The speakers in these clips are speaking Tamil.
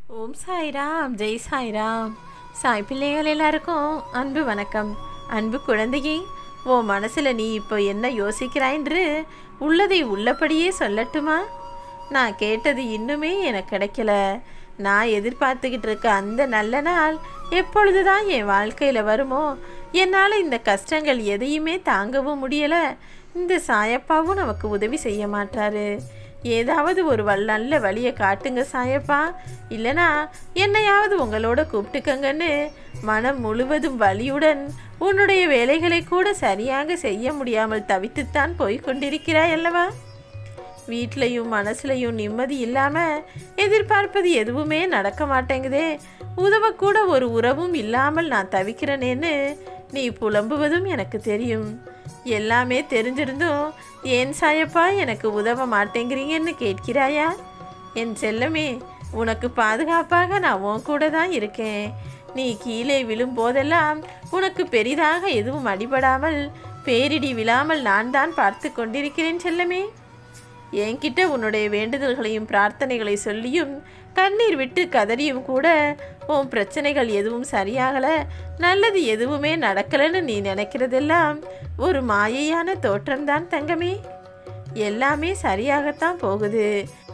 ஓம் சாய்ராம் ஜெய் சாய்ராம் சாய் பிள்ளைகள் எல்லாருக்கும் அன்பு வணக்கம் அன்பு குழந்தையே ஓ மனசில் நீ இப்போ என்ன யோசிக்கிறாயின்று உள்ளதை உள்ளபடியே சொல்லட்டுமா நான் கேட்டது இன்னுமே எனக்கு கிடைக்கல நான் எதிர்பார்த்துக்கிட்டு இருக்க அந்த நல்ல நாள் எப்பொழுது தான் என் வாழ்க்கையில் வருமோ என்னால் இந்த கஷ்டங்கள் எதையுமே தாங்கவும் முடியலை இந்த சாயப்பாவும் நமக்கு உதவி செய்ய மாட்டாரு ஏதாவது ஒரு வல் நல்ல வழியை காட்டுங்க சாயப்பா இல்லனா என்னையாவது உங்களோட கூப்பிட்டுக்கங்கன்னு மனம் முழுவதும் வலியுடன் உன்னுடைய வேலைகளை கூட சரியாக செய்ய முடியாமல் தவித்துத்தான் போய் கொண்டிருக்கிறாய் அல்லவா வீட்லையும் மனசுலையும் நிம்மதி இல்லாமல் எதிர்பார்ப்பது எதுவுமே நடக்க மாட்டேங்குதே உதவக்கூட ஒரு உறவும் இல்லாமல் நான் தவிக்கிறனேன்னு நீ புலம்புவதும் எனக்கு தெரியும் எல்லாமே தெரிஞ்சிருந்தும் ஏன் சாயப்பா எனக்கு உதவ மாட்டேங்கிறீங்கன்னு கேட்கிறாயா என் செல்லமே உனக்கு பாதுகாப்பாக நான் உன் கூட தான் இருக்கேன் நீ கீழே விழும் போதெல்லாம் உனக்கு பெரிதாக எதுவும் அடிபடாமல் பேரிடி விழாமல் நான் தான் பார்த்து கொண்டிருக்கிறேன் செல்லமே என்கிட்ட உன்னுடைய வேண்டுதல்களையும் பிரார்த்தனைகளை சொல்லியும் கண்ணீர் விட்டு கதறியும் கூட உன் பிரச்சனைகள் எதுவும் சரியாகலை நல்லது எதுவுமே நடக்கலைன்னு நீ நினைக்கிறதெல்லாம் ஒரு மாயையான தோற்றம்தான் தங்கமே எல்லாமே சரியாகத்தான் போகுது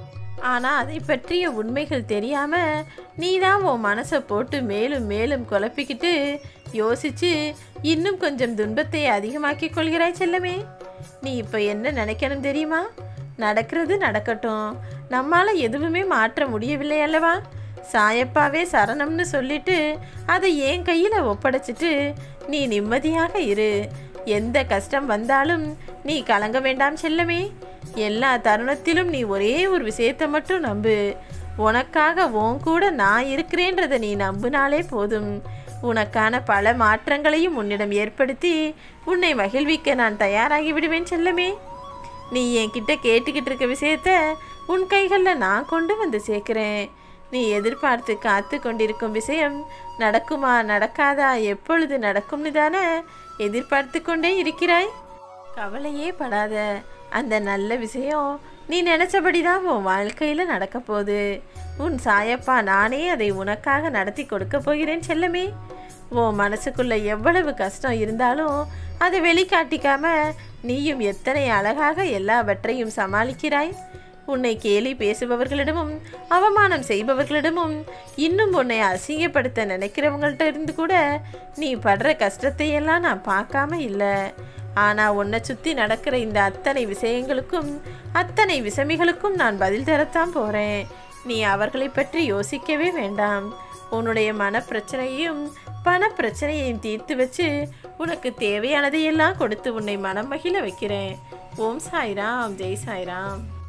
ஆனால் அதை பற்றிய உண்மைகள் தெரியாமல் நீ தான் உன் மனசை போட்டு மேலும் மேலும் குழப்பிக்கிட்டு யோசிச்சு இன்னும் கொஞ்சம் துன்பத்தை அதிகமாக்கிக் கொள்கிறாய் செல்லமே நீ இப்போ என்ன நினைக்கணும் தெரியுமா நடக்கிறது நடக்கட்டும் நம்மால் எதுவுமே மாற்ற முடியவில்லை அல்லவா சாயப்பாவே சரணம்னு சொல்லிட்டு அதை என் கையில் ஒப்படைச்சிட்டு நீ நிம்மதியாக இரு எந்த கஷ்டம் வந்தாலும் நீ கலங்க வேண்டாம் செல்லமே எல்லா தருணத்திலும் நீ ஒரே ஒரு விஷயத்தை மட்டும் நம்பு உனக்காக உன் கூட நான் இருக்கிறேன்றதை நீ நம்பினாலே போதும் உனக்கான பல மாற்றங்களையும் உன்னிடம் ஏற்படுத்தி உன்னை மகிழ்விக்க நான் தயாராகி விடுவேன் செல்லமே நீ என்கிட்ட கேட்டுக்கிட்டு இருக்க விஷயத்த உன் கைகளில் நான் கொண்டு வந்து சேர்க்கிறேன் நீ எதிர்பார்த்து காத்து கொண்டிருக்கும் விஷயம் நடக்குமா நடக்காதா எப்பொழுது நடக்கும்னு தானே எதிர்பார்த்து கொண்டே இருக்கிறாய் கவலையே படாத அந்த நல்ல விஷயம் நீ நினச்சபடி தான் உன் வாழ்க்கையில் நடக்க போகுது உன் சாயப்பா நானே அதை உனக்காக நடத்தி கொடுக்க போகிறேன் செல்லமே உன் மனசுக்குள்ள எவ்வளவு கஷ்டம் இருந்தாலும் அதை வெளிக்காட்டிக்காம நீயும் எத்தனை அழகாக எல்லாவற்றையும் சமாளிக்கிறாய் உன்னை கேலி பேசுபவர்களிடமும் அவமானம் செய்பவர்களிடமும் இன்னும் உன்னை அசிங்கப்படுத்த நினைக்கிறவங்கள்ட்ட இருந்து கூட நீ படுற கஷ்டத்தை எல்லாம் நான் பார்க்காம இல்லை ஆனால் உன்னை சுற்றி நடக்கிற இந்த அத்தனை விஷயங்களுக்கும் அத்தனை விஷமிகளுக்கும் நான் பதில் தரத்தான் போகிறேன் நீ அவர்களை பற்றி யோசிக்கவே வேண்டாம் உன்னுடைய மனப்பிரச்சனையும் பண பிரச்சனையையும் தீர்த்து வச்சு உனக்கு தேவையானதையெல்லாம் கொடுத்து உன்னை மனம் மகிழ வைக்கிறேன் ஓம் சாய்ராம் ஜெய் சாய்ராம்